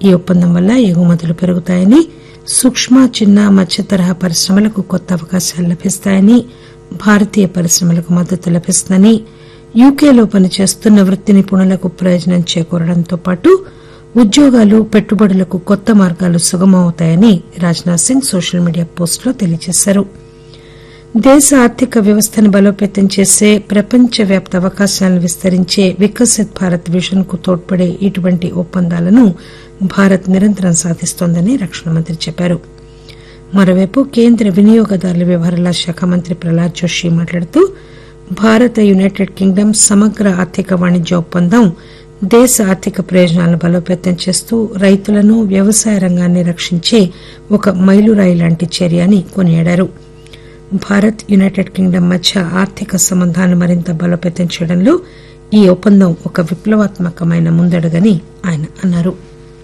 ఈ ఒప్పందం వల్ల ఎగుమతులు పెరుగుతాయని సూక్ష్మ చిన్న మధ్య తరహా పరిశ్రమలకు కొత్త అవకాశాలు లభిస్తాయని భారతీయ పరిశ్రమలకు మద్దతు లభిస్తుందని యూకేలో పనిచేస్తున్న వృత్తి నిపుణులకు ప్రయోజనం చేకూరడంతో పాటు ఉద్యోగాలు పెట్టుబడులకు కొత్త మార్గాలు సుగమమవుతాయని రాజ్నాథ్ సింగ్ సోషల్ మీడియా పోస్టులో తెలియజేశారు దేశ ఆర్థిక వ్యవస్థను బలోపేతం చేసే ప్రపంచవ్యాప్త అవకాశాలను విస్తరించే వికసిత్ భారత్ విజన్ కు తోడ్పడే ఇటువంటి ఒప్పందాలను భారత్ నిరంతరం సాధిస్తోందని రక్షణ మంత్రి చెప్పారు మరోవైపు కేంద్ర వినియోగదారుల వ్యవహారాల శాఖ మంత్రి ప్రహ్లాద్ జోషి మాట్లాడుతూ భారత్ యునైటెడ్ కింగ్డమ్ సమగ్ర ఆర్థిక వాణిజ్య ఒప్పందం దేశ ఆర్థిక ప్రయోజనాలను బలోపేతం చేస్తూ రైతులను వ్యవసాయ రంగాన్ని రక్షించే ఒక మైలురాయి లాంటి చర్య అని కొనియాడారు భారత్ యునైటెడ్ కింగ్డమ్ మధ్య ఆర్థిక సంబంధాలను మరింత బలోపేతం చేయడంలో ఈ ఒప్పందం ఒక విప్లవాత్మకమైన ముందడుగని ఆయన అన్నారు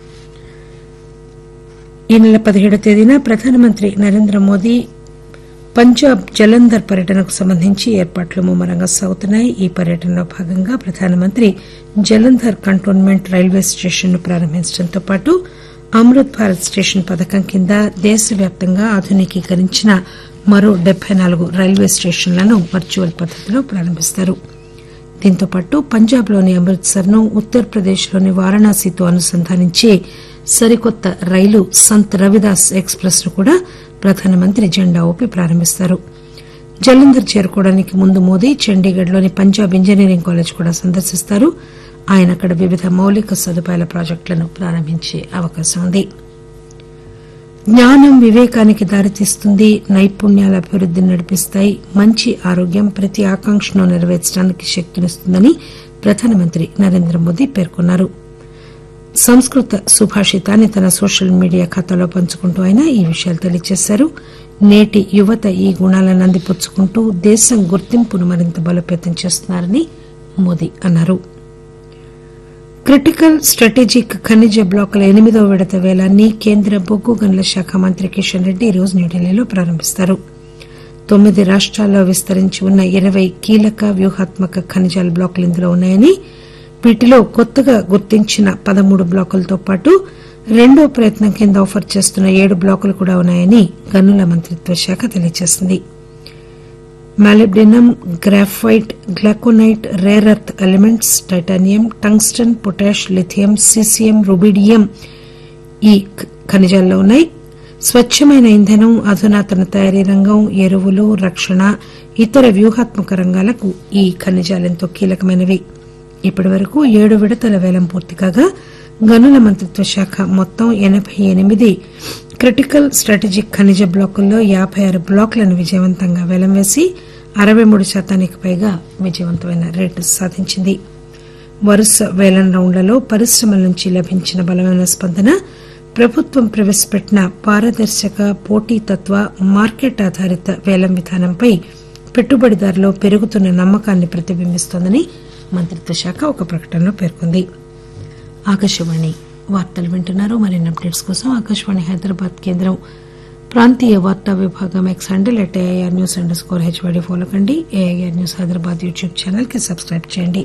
ఈ నెల పదిహేడవ తేదీన ప్రధానమంత్రి నరేంద్ర మోదీ పంజాబ్ జలంధర్ పర్యటనకు సంబంధించి ఏర్పాట్లు ముమ్మరంగా సాగుతున్నాయి ఈ పర్యటనలో భాగంగా ప్రధానమంత్రి జలంధర్ కంటోన్మెంట్ రైల్వే స్టేషన్ ను ప్రారంభించడంతో పాటు అమృత్ భారత్ స్టేషన్ పథకం కింద దేశవ్యాప్తంగా ఆధునికీకరించిన మరో డెబ్బై నాలుగు రైల్వే స్టేషన్లను వర్చువల్ పద్దతిలో ప్రారంభిస్తారు దీంతో పాటు పంజాబ్లోని అమృత్సర్ ను ఉత్తరప్రదేశ్లోని వారణాసితో అనుసంధానించే సరికొత్త రైలు సంత్ రవిదాస్ ఎక్స్ప్రెస్ ను కూడా ప్రధానమంత్రి జెండా ఊపి ప్రారంభిస్తారు జలంధర్ చేరుకోవడానికి ముందు మోదీ చండీగఢ్లోని పంజాబ్ ఇంజనీరింగ్ కాలేజ్ కూడా సందర్శిస్తారు ఆయన అక్కడ వివిధ మౌలిక సదుపాయాల ప్రాజెక్టులను ప్రారంభించే అవకాశం ఉంది జ్ఞానం వివేకానికి దారితీస్తుంది నైపుణ్యాల అభివృద్దిని నడిపిస్తాయి మంచి ఆరోగ్యం ప్రతి ఆకాంక్షను నెరవేర్చడానికి శక్తినిస్తుందని ప్రధానమంత్రి నరేంద్ర మోదీ పేర్కొన్నారు సంస్కృత సుభాషితాన్ని తన సోషల్ మీడియా ఖాతాలో పంచుకుంటూ ఆయన ఈ విషయాలు తెలియజేశారు నేటి యువత ఈ గుణాలను అందిపుచ్చుకుంటూ దేశం గుర్తింపును మరింత బలోపేతం చేస్తున్నారని మోదీ అన్నారు క్రిటికల్ స్ట్రాటజిక్ ఖనిజ బ్లాకుల ఎనిమిదవ విడత వేలాన్ని కేంద్ర బొగ్గు గనుల శాఖ మంత్రి కిషన్ రెడ్డి ఈరోజు న్యూఢిల్లీలో ప్రారంభిస్తారు తొమ్మిది రాష్ట్రాల్లో విస్తరించి ఉన్న ఇరవై కీలక వ్యూహాత్మక ఖనిజాల బ్లాకులు ఇందులో ఉన్నాయని వీటిలో కొత్తగా గుర్తించిన పదమూడు బ్లాకులతో పాటు రెండో ప్రయత్నం కింద ఆఫర్ చేస్తున్న ఏడు బ్లాకులు కూడా ఉన్నాయని గనుల మంత్రిత్వ శాఖ తెలియజేసింది molybdenum graphite glauconite rare earth elements titanium tungsten potash lithium caesium rubidium ఈ ఖనిజాల్లో ఉన్నాయి స్వచ్చమైన ఇంధనం అధునాతన తయారీ రంగం ఎరువులు రక్షణ ఇతర వ్యూహాత్మక రంగాలకు ఈ ఖనిజాలెంతో కీలకమైనవి ఇప్పటి వరకు ఏడు విడతల వేలం పూర్తి కాగా గనుల మంత్రిత్వ శాఖ మొత్తం ఎనబై ఎనిమిది క్రిటికల్ స్ట్రాటజిక్ ఖనిజ బ్లాకుల్లో యాబై ఆరు బ్లాకులను విజయవంతంగా వేలం వేసి అరవై మూడు శాతానికి పైగా విజయవంతమైన రేటు సాధించింది వరుస వేలం రౌండ్లలో పరిశ్రమల నుంచి లభించిన బలమైన స్పందన ప్రభుత్వం ప్రవేశపెట్టిన పారదర్శక పోటీతత్వ మార్కెట్ ఆధారిత వేలం విధానంపై పెట్టుబడిదారులో పెరుగుతున్న నమ్మకాన్ని ప్రతిబింబిస్తోందని మంత్రిత్వ శాఖ ఒక ప్రకటనలో పేర్కొంది ఆకాశవాణి వార్తలు వింటున్నారు మరిన్ని అప్డేట్స్ కోసం ఆకాశవాణి హైదరాబాద్ కేంద్రం ప్రాంతీయ వార్తా విభాగం X handle at AIR news underscore HYD follow కండి AIR news Hyderabad YouTube channel కి సబ్స్క్రైబ్ చేయండి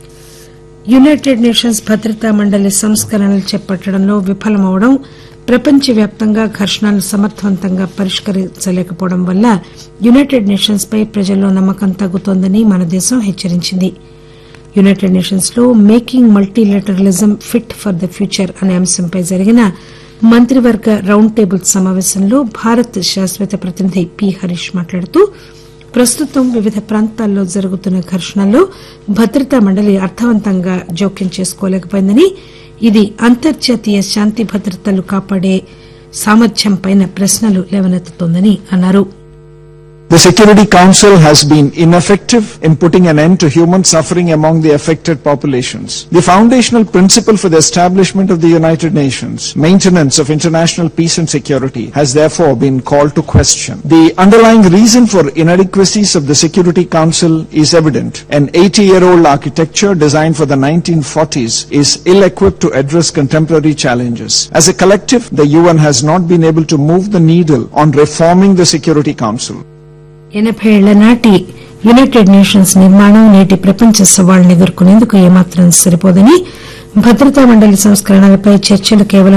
యునైటెడ్ నేషన్స్ భద్రతా మండలి సంస్కరణలు చేపట్టడంలో విఫలమవడం ప్రపంచవ్యాప్తంగా ఘర్షణలు సమర్థవంతంగా పరిష్కరించలేకపోవడం వల్ల యునైటెడ్ నేషన్స్ పై ప్రజల్లో నమ్మకం తగ్గుతోందని మన దేశం హెచ్చరించింది యునైటెడ్ నేషన్స్ లో making multilateralism fit for the future అనే అంశంపై జరిగిన మంత్రివర్గ రౌండ్ టేబుల్ సమావేశంలో భారత్ శాశ్వత ప్రతినిధి పి హరీష్ మాట్లాడుతూ ప్రస్తుతం వివిధ ప్రాంతాల్లో జరుగుతున్న ఘర్షణల్లో భద్రతా మండలి అర్థవంతంగా జోక్యం చేసుకోలేకపోయిందని ఇది అంతర్జాతీయ శాంతి భద్రతలు కాపాడే సామర్థ్యంపై ప్రశ్నలు లేవనెత్తుతోందని అన్నారు The Security Council has been ineffective in putting an end to human suffering among the affected populations. The foundational principle for the establishment of the United Nations, maintenance of international peace and security, has therefore been called to question. The underlying reason for inadequacies of the Security Council is evident. An 80-year-old architecture designed for the 1940s is ill-equipped to address contemporary challenges. As a collective, the UN has not been able to move the needle on reforming the Security Council. ఎనభై ఏళ్ల నాటి United nations నిర్మాణం నేటి ప్రపంచ సవాళ్లను ఎదుర్కొనేందుకు ఏమాత్రం సరిపోదని భద్రతా మండలి సంస్కరణలపై చర్చలు కేవలం